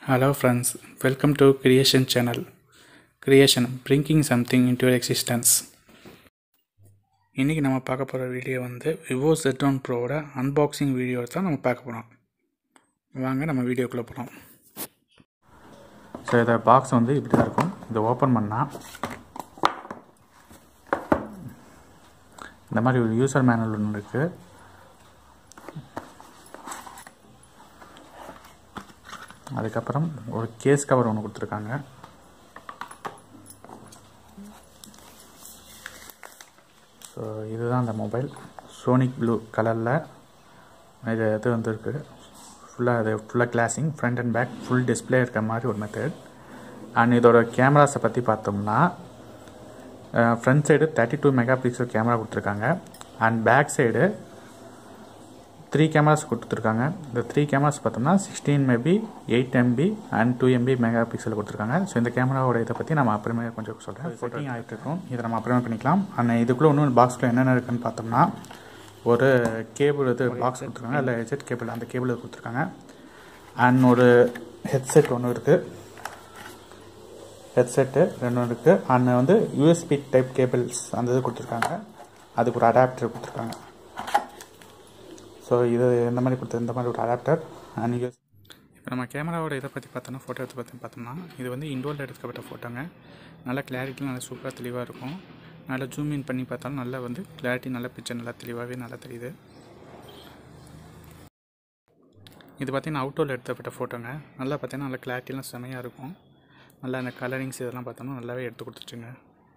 Hello friends, welcome to Creation channel. Creation, bringing something into your existence. இன்றைக்கி நம்ம பார்க்க போகிற வீடியோ வந்து விவோ Z1 ஒன் ப்ரோவோட அன்பாக்சிங் வீடியோ தான் நம்ம பார்க்க போகிறோம் வாங்க நம்ம வீடியோக்குள்ளே போகிறோம் ஸோ இதை பாக்ஸ் வந்து இப்படி தான் இருக்கும் இதை ஓப்பன் பண்ணால் இந்த மாதிரி ஒரு யூசர் மேனுவல் ஒன்று இருக்குது அதுக்கப்புறம் ஒரு கேஸ் கவர் ஒன்று கொடுத்துருக்காங்க ஸோ இதுதான் அந்த மொபைல் சோனிக் ப்ளூ கலரில் இது இது வந்துருக்கு ஃபுல்லாக அது ஃபுல்லாக glassing front and back full display இருக்க மாதிரி ஒரு மெத்தட் அண்ட் இதோட கேமராஸை பற்றி பார்த்தோம்னா front side thirty two megapixel camera கொடுத்துருக்காங்க and back side three cameras கொடுத்துருக்காங்க இந்த த்ரீ கேமராஸ் பார்த்தோம்னா sixteen maybe eight MP and two MP megapixel கொடுத்துருக்காங்க ஸோ இந்த கேமராவோட இதை பற்றி நம்ம அப்புறமே கொஞ்சம் சொல்கிறேன் ஃபோட்டிங் ஆகிட்டு இருக்கும் இதை நம்ம அப்புறமே பண்ணிக்கலாம் அண்ட் இதுக்குள்ளே இன்னும் பாக்ஸில் என்னென்ன இருக்குன்னு பார்த்தோம்னா ஒரு கேபிள் இது பாக்ஸ் கொடுத்துருக்காங்க இல்லை ஹெட்செட் கேபிள் அந்த கேபிள் கொடுத்துருக்காங்க அண்ட் ஒரு ஹெட்செட் ஒன்று இருக்குது ஹெட்செட்டு ரெண்டு இருக்குது அண்ட் வந்து யூஎஸ்பி டைப் கேபிள்ஸ் அந்த இது கொடுத்துருக்காங்க அதுக்கு ஒரு அடாப்டர் கொடுத்துருக்காங்க ஸோ இது இந்த மாதிரி கொடுத்து இந்த மாதிரி ஒரு அடாப்டர் அண்ட் யூஎஸ் இப்போ நம்ம கேமராவோட இதை பற்றி பார்த்தோம்னா ஃபோட்டோ எடுத்து பற்றி பார்த்தோம்னா இது வந்து இண்டோரில் எடுக்கப்பட்ட ஃபோட்டோங்க நல்ல கிளாரிட்டி நல்லா சூப்பராக தெளிவாக இருக்கும் நல்லா ஜூம் இன் பண்ணி பார்த்தாலும் நல்லா வந்து கிளாரிட்டி நல்ல பிக்சர் நல்லா தெளிவாகவே நல்லா தெரியுது இது பார்த்திங்கன்னா அவுட்டோரில் எடுத்தப்பட்ட ஃபோட்டோங்க நல்லா பார்த்தீங்கன்னா நல்லா கிளாரிட்டிலாம் செமையாக இருக்கும் நல்லா அந்த கலரிங்ஸ் இதெல்லாம் பார்த்தோம்னா நல்லாவே எடுத்து கொடுத்துச்சுங்க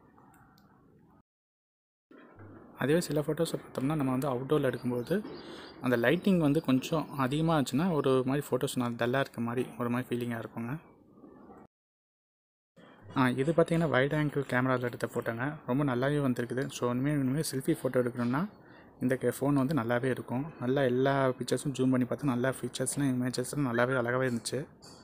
அதுவே சில ஃபோட்டோஸை பார்த்தோம்னா நம்ம வந்து அவுட்டோரில் எடுக்கும்போது அந்த லைட்டிங் வந்து கொஞ்சம் அதிகமாக இருந்துச்சுன்னா ஒரு மாதிரி ஃபோட்டோஸ் நான் டல்லாக இருக்க மாதிரி ஒரு மாதிரி ஃபீலிங்காக இருக்குங்க ஆ இது பார்த்தீங்கன்னா வைட் ஆங்கிள் கேமராவில் எடுத்த ஃபோட்டோங்க ரொம்ப நல்லாவே வந்திருக்குது ஸோ இனிமேல் இனிமேல் செல்ஃபி ஃபோட்டோ எடுக்கணும்னா இந்த ஃபோன் வந்து நல்லாவே இருக்கும் நல்லா எல்லா பிக்சர்ஸும் ஜூம் பண்ணி பார்த்தா நல்லா ஃபீச்சர்ஸ்லாம் இமேஜஸ்லாம் நல்லாவே அழகாகவே இருந்துச்சு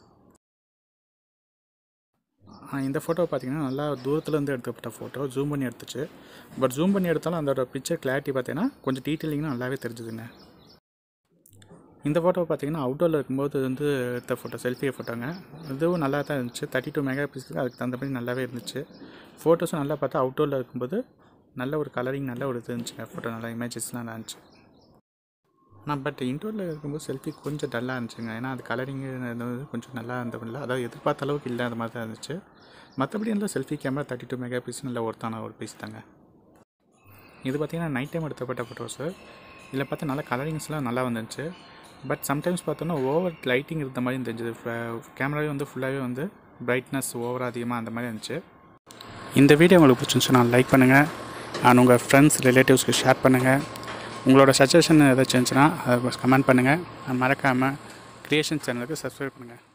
இந்த ஃபோட்டோ பார்த்தீங்கன்னா நல்லா தூரத்துலேருந்து எடுக்கப்பட்ட ஃபோட்டோ ஜூம் பண்ணி எடுத்துச்சு பட் ஜூம் பண்ணி எடுத்தாலும் அதோட பிக்சர் கிளாரிட்டி பார்த்தீங்கன்னா கொஞ்சம் டீட்டெயிலிங்காக நல்லாவே தெரிஞ்சுதுங்க இந்த ஃபோட்டோ பார்த்தீங்கன்னா அவுட்டோரில் இருக்கும்போது வந்து எடுத்த ஃபோட்டோ செல்ஃபி ஃபோட்டோங்க இதுவும் நல்லா தான் இருந்துச்சு தேர்ட்டி டூ மெகா பிக்சல் அதுக்கு தகுந்த மாதிரி நல்லாவே இருந்துச்சு ஃபோட்டோஸும் நல்லா பார்த்தா அவுட்டோரில் இருக்கும்போது நல்ல ஒரு கலரிங் நல்ல ஒரு இது இருந்துச்சுங்க ஃபோட்டோ நல்லா இமேஜஸ்லாம் நல்லா இருந்துச்சு ஆனால் பட் இன்டோரில் இருக்கும்போது செல்ஃபி கொஞ்சம் டல்லாக இருந்துச்சுங்க ஏன்னா அது கலரிங் கொஞ்சம் நல்லா இருந்ததில்ல அதாவது எதிர்பார்த்த அளவுக்கு இல்லை அந்த மாதிரி தான் இருந்துச்சு மற்றபடி நல்லா selfie camera thirty two megapixel நல்ல ஒருத்தான ஒரு பீஸ் தாங்க இது பார்த்திங்கன்னா நைட் டைம் எடுத்தப்பட்ட ஃபோட்டோஸு இதில் பார்த்தா நல்லா கலரிங்ஸ்லாம் நல்லா வந்துருந்துச்சு பட் சம்டைம்ஸ் பார்த்தோன்னா ஓவர் லைட்டிங் இருந்த மாதிரி தெரிஞ்சது கேமராவே வந்து ஃபுல்லாகவே வந்து பிரைட்னஸ் ஓவராக அதிகமாக அந்த மாதிரி இருந்துச்சு இந்த வீடியோ உங்களுக்கு பிடிச்சிருந்துச்சுன்னா லைக் பண்ணுங்கள் அண்ட் உங்கள் ஃப்ரெண்ட்ஸ் ரிலேட்டிவ்ஸ்க்கு ஷேர் பண்ணுங்கள் உங்களோட சஜஷன் ஏதாச்சும் இருந்துச்சுன்னா அதை கமெண்ட் பண்ணுங்கள் மறக்காமல் க்ரியேஷன் சேனலுக்கு சப்ஸ்கிரைப் பண்ணுங்கள்